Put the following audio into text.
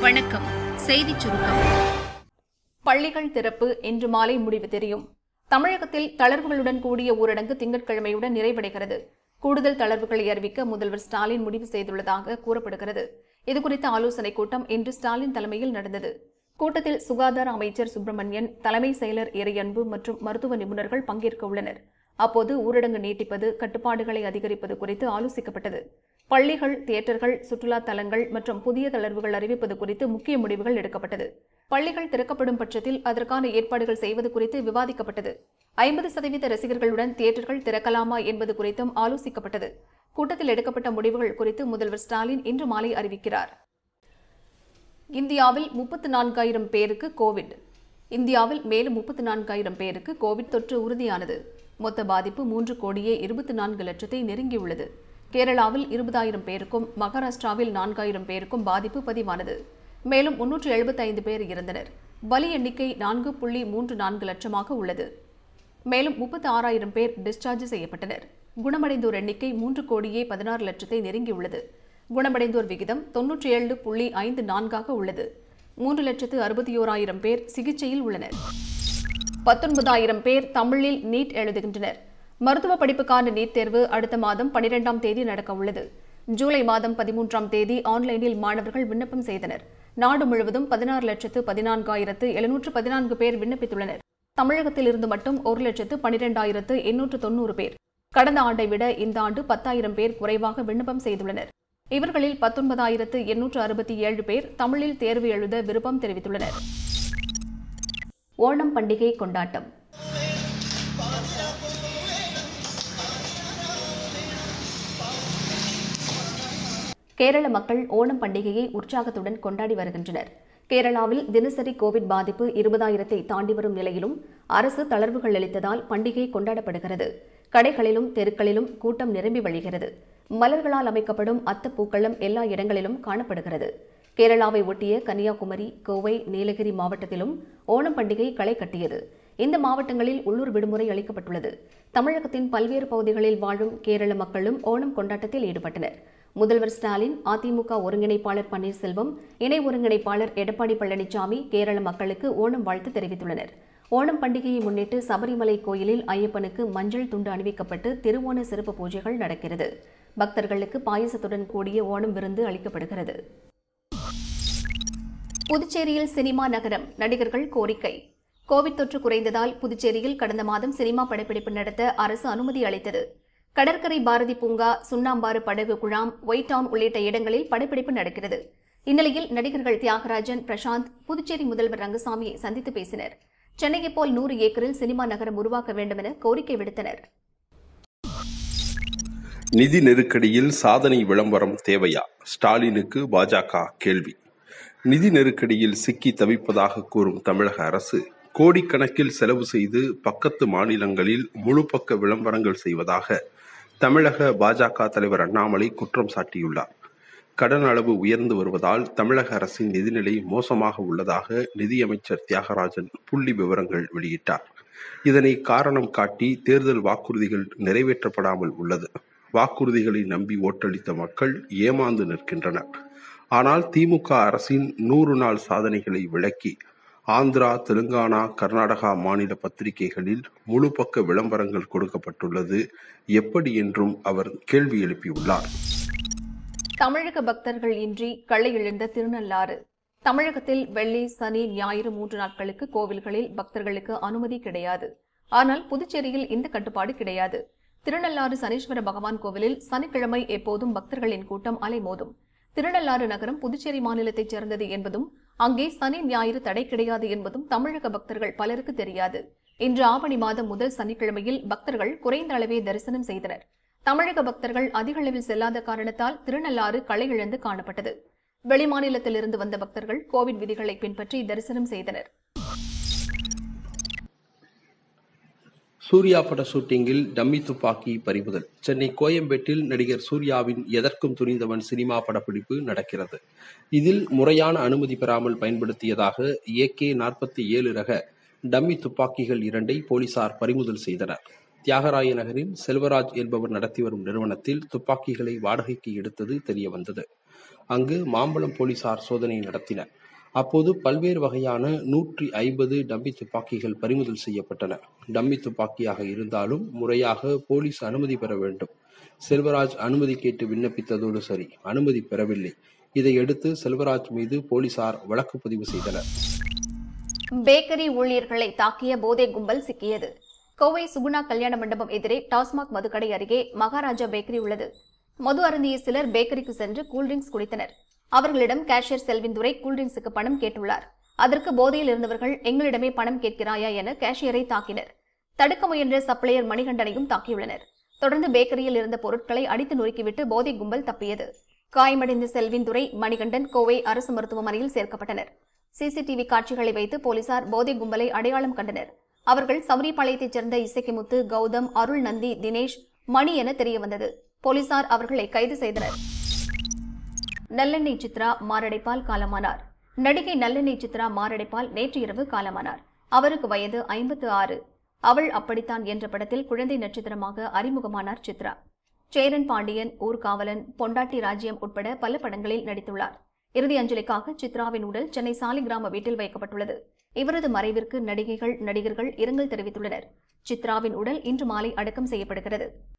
வணக்கம் செய்திச் சுருக்கம் பள்ளிகள் திறப்பு இன்று மாலை முடிவு தெரியும் தமிழகத்தில் தளர்வுகளுடன் கூடிய ஊரடங்கு திங்கட்கிழமையுடன் நிறைவடைகிறது கூடுதல் தளர்வுகளை அறிவிக்க முதல்வர் ஸ்டாலின் முடிவு செய்துள்ளதாக கூறப்படுகிறது இதுகுறித்த ஆலோசனைக் கூட்டம் இன்று ஸ்டாலின் தலைமையில் நடந்தது கூட்டத்தில் சுகாதார அமைச்சர் சுப்பிரமணியன் தலைமை செயலர் இறையன்பு மற்றும் மருத்துவ நிபுணர்கள் பங்கேற்க உள்ளனர் அப்போது ஊரடங்கு நீட்டிப்பது கட்டுப்பாடுகளை அதிகரிப்பது குறித்து ஆலோசிக்கப்பட்டது பள்ளிகள் தியேட்டர்கள் சுற்றுலா தலங்கள் மற்றும் புதிய தளர்வுகள் அறிவிப்பது குறித்து முக்கிய முடிவுகள் எடுக்கப்பட்டது பள்ளிகள் திறக்கப்படும் பட்சத்தில் அதற்கான ஏற்பாடுகள் செய்வது குறித்து விவாதிக்கப்பட்டது ஐம்பது சதவீத ரசிகர்களுடன் தியேட்டர்கள் திறக்கலாமா என்பது குறித்தும் ஆலோசிக்கப்பட்டது கூட்டத்தில் எடுக்கப்பட்ட முடிவுகள் குறித்து முதல்வர் ஸ்டாலின் இன்று மாலை அறிவிக்கிறார் இந்தியாவில் முப்பத்து நான்காயிரம் பேருக்கு கோவிட் இந்தியாவில் மேலும் முப்பத்து நான்காயிரம் பேருக்கு கோவிட் தொற்று உறுதியானது மொத்த பாதிப்பு மூன்று கோடியே இருபத்தி நான்கு லட்சத்தை நெருங்கியுள்ளது கேரளாவில் இருபதாயிரம் பேருக்கும் மகாராஷ்டிராவில் நான்காயிரம் பேருக்கும் பாதிப்பு பதிவானது மேலும் முன்னூற்று எழுபத்தைந்து பேர் இறந்தனர் பலி எண்ணிக்கை நான்கு புள்ளி மூன்று நான்கு லட்சமாக உள்ளது மேலும் முப்பத்தி ஆறாயிரம் பேர் டிஸ்சார்ஜ் செய்யப்பட்டனர் குணமடைந்தோர் எண்ணிக்கை மூன்று கோடியே பதினாறு லட்சத்தை நெருங்கியுள்ளது குணமடைந்தோர் விகிதம் தொன்னூற்றி ஏழு புள்ளி ஐந்து நான்காக உள்ளது மூன்று லட்சத்து அறுபத்தி ஓராயிரம் பேர் சிகிச்சையில் உள்ளனர் பத்தொன்பதாயிரம் பேர் தமிழில் நீட் எழுதுகின்றனர் மருத்துவ படிப்புக்கான நீட் தேர்வு அடுத்த மாதம் பனிரெண்டாம் தேதி நடக்க உள்ளது ஜூலை மாதம் பதிமூன்றாம் தேதி ஆன்லைனில் மாணவர்கள் விண்ணப்பம் செய்தனர் நாடு முழுவதும் பதினாறு லட்சத்து பதினான்காயிரத்து எழுநூற்று பதினான்கு பேர் விண்ணப்பித்துள்ளனர் தமிழகத்தில் இருந்து மட்டும் ஒரு லட்சத்து பனிரெண்டாயிரத்து எண்ணூற்று தொன்னூறு பேர் கடந்த ஆண்டை விட இந்த ஆண்டு பத்தாயிரம் பேர் குறைவாக விண்ணப்பம் செய்துள்ளனர் இவர்களில் பத்தொன்பதாயிரத்து எண்ணூற்று அறுபத்தி ஏழு பேர் தமிழில் தேர்வு எழுத விருப்பம் தெரிவித்துள்ளனர் ஓணம் பண்டிகை கொண்டாட்டம் கேரள மக்கள் ஓணம் பண்டிகையை உற்சாகத்துடன் கொண்டாடி வருகின்றனர் கேரளாவில் தினசரி கோவிட் பாதிப்பு இருபதாயிரத்தை தாண்டி வரும் நிலையிலும் அரசு தளர்வுகள் அளித்ததால் பண்டிகை கொண்டாடப்படுகிறது கடைகளிலும் தெருக்களிலும் கூட்டம் நிரம்பி வழிகிறது மலர்களால் அமைக்கப்படும் அத்தப்பூக்களம் எல்லா இடங்களிலும் காணப்படுகிறது கேரளாவை ஒட்டிய கன்னியாகுமரி கோவை நீலகிரி மாவட்டத்திலும் ஓணம் பண்டிகை களை கட்டியது இந்த மாவட்டங்களில் உள்ளூர் விடுமுறை அளிக்கப்பட்டுள்ளது தமிழகத்தின் பல்வேறு பகுதிகளில் வாழும் கேரள மக்களும் ஓணம் கொண்டாட்டத்தில் ஈடுபட்டனர் முதல்வர் ஸ்டாலின் அதிமுக ஒருங்கிணைப்பாளர் பன்னீர்செல்வம் இணை ஒருங்கிணைப்பாளர் எடப்பாடி பழனிசாமி கேரள மக்களுக்கு ஓணம் வாழ்த்து தெரிவித்துள்ளனர் ஓணம் பண்டிகையை முன்னிட்டு சபரிமலை கோயிலில் ஐயப்பனுக்கு மஞ்சள் துண்டு அணிவிக்கப்பட்டு திருவோண சிறப்பு பூஜைகள் நடக்கிறது பக்தர்களுக்கு பாயசத்துடன் கூடிய ஓணம் விருந்து அளிக்கப்படுகிறது புதுச்சேரியில் சினிமா நகரம் நடிகர்கள் கோரிக்கை கோவிட் தொற்று குறைந்ததால் புதுச்சேரியில் கடந்த மாதம் சினிமா படப்பிடிப்பு நடத்த அரசு அனுமதி அளித்தது கடற்கரை பாரதி பூங்கா சுண்ணாம்பாறு படகு குழாம் ஒயிட் டவுன் உள்ளிட்ட இடங்களில் படப்பிடிப்பு நடக்கிறது இந்நிலையில் நடிகர்கள் தியாகராஜன் பிரசாந்த் புதுச்சேரி முதல்வர் ரங்கசாமியை சந்தித்து பேசினர் சென்னையை போல் நூறு ஏக்கரில் சினிமா நகரம் உருவாக்க வேண்டும் என கோரிக்கை விடுத்தனர் நிதி நெருக்கடியில் சாதனை விளம்பரம் தேவையா ஸ்டாலினுக்கு பாஜக கேள்வி நிதி நெருக்கடியில் சிக்கி தவிப்பதாக கூறும் தமிழக அரசு கோடிக்கணக்கில் செலவு செய்து பக்கத்து மாநிலங்களில் முழு பக்க விளம்பரங்கள் செய்வதாக தமிழக பாஜக தலைவர் அண்ணாமலை குற்றம் சாட்டியுள்ளார் கடன் அளவு உயர்ந்து வருவதால் தமிழக அரசின் நிதிநிலை மோசமாக உள்ளதாக நிதியமைச்சர் தியாகராஜன் புள்ளி விவரங்கள் வெளியிட்டார் இதனை காரணம் காட்டி தேர்தல் வாக்குறுதிகள் நிறைவேற்றப்படாமல் உள்ளது வாக்குறுதிகளை நம்பி ஓட்டளித்த மக்கள் ஏமாந்து நிற்கின்றனர் ஆனால் திமுக அரசின் நூறு நாள் சாதனைகளை விளக்கி ஆந்திரா தெலுங்கானா கர்நாடகா மாநில பத்திரிகைகளில் முழு பக்க விளம்பரங்கள் கொடுக்கப்பட்டுள்ளது எப்படி என்றும் அவர் கேள்வி எழுப்பியுள்ளார் தமிழக பக்தர்கள் இன்றி களை இழந்த திருநள்ளாறு தமிழகத்தில் வெள்ளி சனி ஞாயிறு மூன்று நாட்களுக்கு கோவில்களில் பக்தர்களுக்கு அனுமதி கிடையாது ஆனால் புதுச்சேரியில் இந்த கட்டுப்பாடு கிடையாது திருநள்ளாறு சனீஸ்வர பகவான் கோவிலில் சனிக்கிழமை எப்போதும் பக்தர்களின் கூட்டம் அலைமோதும் திருநள்ளாறு நகரம் புதுச்சேரி மாநிலத்தைச் சேர்ந்தது என்பதும் அங்கே சனி ஞாயிறு தடை கிடையாது என்பதும் தமிழக பக்தர்கள் பலருக்கு தெரியாது இன்று ஆவணி மாதம் முதல் சனிக்கிழமையில் பக்தர்கள் குறைந்த அளவே தரிசனம் செய்தனர் தமிழக பக்தர்கள் அதிக அளவில் செல்லாத காரணத்தால் திருநள்ளாறு களை இழந்து காணப்பட்டது வெளிமாநிலத்திலிருந்து வந்த பக்தர்கள் கோவிட் விதிகளை பின்பற்றி தரிசனம் செய்தனர் சூர்யா பட ஷூட்டிங்கில் டம்மி துப்பாக்கி பறிமுதல் சென்னை கோயம்பேட்டில் நடிகர் சூர்யாவின் எதற்கும் துணிந்தவன் சினிமா படப்பிடிப்பு நடக்கிறது இதில் முறையான அனுமதி பெறாமல் பயன்படுத்தியதாக ஏகே நாற்பத்தி ஏழு ரக டம்மி துப்பாக்கிகள் இரண்டை போலீசார் பறிமுதல் செய்தனர் தியாகராய நகரில் செல்வராஜ் என்பவர் நடத்தி வரும் நிறுவனத்தில் துப்பாக்கிகளை வாடகைக்கு எடுத்தது தெரிய வந்தது அங்கு மாம்பழம் போலீசார் சோதனை நடத்தினர் அப்போது பல்வேறு வகையான நூற்றி ஐம்பது டம்மி துப்பாக்கிகள் பறிமுதல் செய்யப்பட்டன டம்மி துப்பாக்கியாக இருந்தாலும் முறையாக போலீஸ் அனுமதி பெற வேண்டும் செல்வராஜ் அனுமதி கேட்டு விண்ணப்பித்ததோடு சரி அனுமதி பெறவில்லை இதையடுத்து செல்வராஜ் மீது போலீசார் வழக்கு பதிவு செய்தனர் பேக்கரி ஊழியர்களை தாக்கிய போதை கும்பல் சிக்கியது கோவை சுகுணா கல்யாண மண்டபம் எதிரே டாஸ்மாக் மதுக்கடை அருகே மகாராஜா பேக்கரி உள்ளது மது அருந்திய சிலர் பேக்கரிக்கு சென்று கூல்ட்ரிங்க்ஸ் குடித்தனர் அவர்களிடம் கேஷியர் செல்வின்துரை கூல்ட்ரிங்க்ஸுக்கு பணம் கேட்டுள்ளார் அதற்கு போதையில் இருந்தவர்கள் எங்களிடமே பணம் கேட்கிறாயா என கேஷியரை தாக்கினர் தடுக்க முயன்ற சப்ளையர் மணிகண்டனையும் தாக்கியுள்ளனர் தொடர்ந்து பேக்கரியில் இருந்த பொருட்களை அடித்து நொறுக்கிவிட்டு போதை கும்பல் தப்பியது காயமடைந்த செல்வின்துரை மணிகண்டன் கோவை அரசு மருத்துவமனையில் சேர்க்கப்பட்டனர் சிசிடிவி காட்சிகளை வைத்து போலீசார் போதை கும்பலை அடையாளம் கண்டனர் அவர்கள் சௌரிபாளையத்தைச் சேர்ந்த இசைக்குமுத்து கௌதம் அருள் நந்தி தினேஷ் மணி என தெரியவந்தது போலீசார் அவர்களை கைது செய்தனர் நல்லெண்ணெய் சித்ரா மாரடைப்பால் காலமானார் நடிகை நல்லெண்ணெய் சித்ரா மாரடைப்பால் நேற்று இரவு காலமானார் அவருக்கு வயது ஐம்பத்து ஆறு அவள் அப்படித்தான் என்ற படத்தில் குழந்தை நட்சத்திரமாக அறிமுகமானார் சித்ரா சேரன் பாண்டியன் ஊர்காவலன் பொண்டாட்டி ராஜ்யம் உட்பட பல படங்களில் நடித்துள்ளார் இறுதி அஞ்சலிக்காக சித்ராவின் உடல் சென்னை சாலிகிராம வீட்டில் வைக்கப்பட்டுள்ளது இவரது மறைவிற்கு நடிகைகள் நடிகர்கள் இரங்கல் தெரிவித்துள்ளனர் சித்ராவின் உடல் இன்று மாலை அடக்கம் செய்யப்படுகிறது